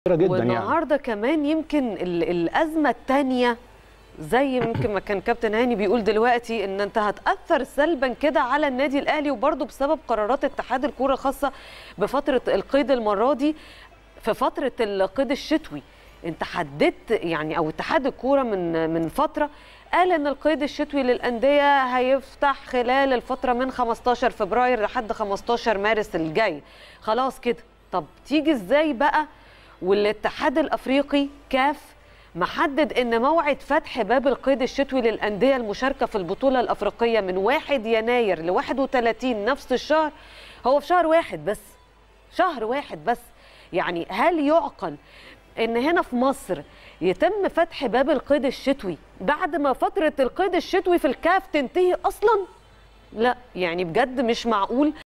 كبيره جدا يعني والنهارده كمان يمكن ال- الازمه الثانيه زي يمكن ما كان كابتن هاني بيقول دلوقتي ان انت هتاثر سلبا كده على النادي الاهلي وبرضه بسبب قرارات اتحاد الكوره الخاصه بفتره القيد المره دي في فتره القيد الشتوي انت حددت يعني او اتحاد الكوره من من فتره قال ان القيد الشتوي للانديه هيفتح خلال الفتره من 15 فبراير لحد 15 مارس الجاي خلاص كده طب تيجي ازاي بقى والاتحاد الافريقي كاف محدد ان موعد فتح باب القيد الشتوي للانديه المشاركه في البطوله الافريقيه من 1 يناير ل 31 نفس الشهر هو في شهر واحد بس شهر واحد بس يعني هل يعقل ان هنا في مصر يتم فتح باب القيد الشتوي بعد ما فتره القيد الشتوي في الكاف تنتهي اصلا لا يعني بجد مش معقول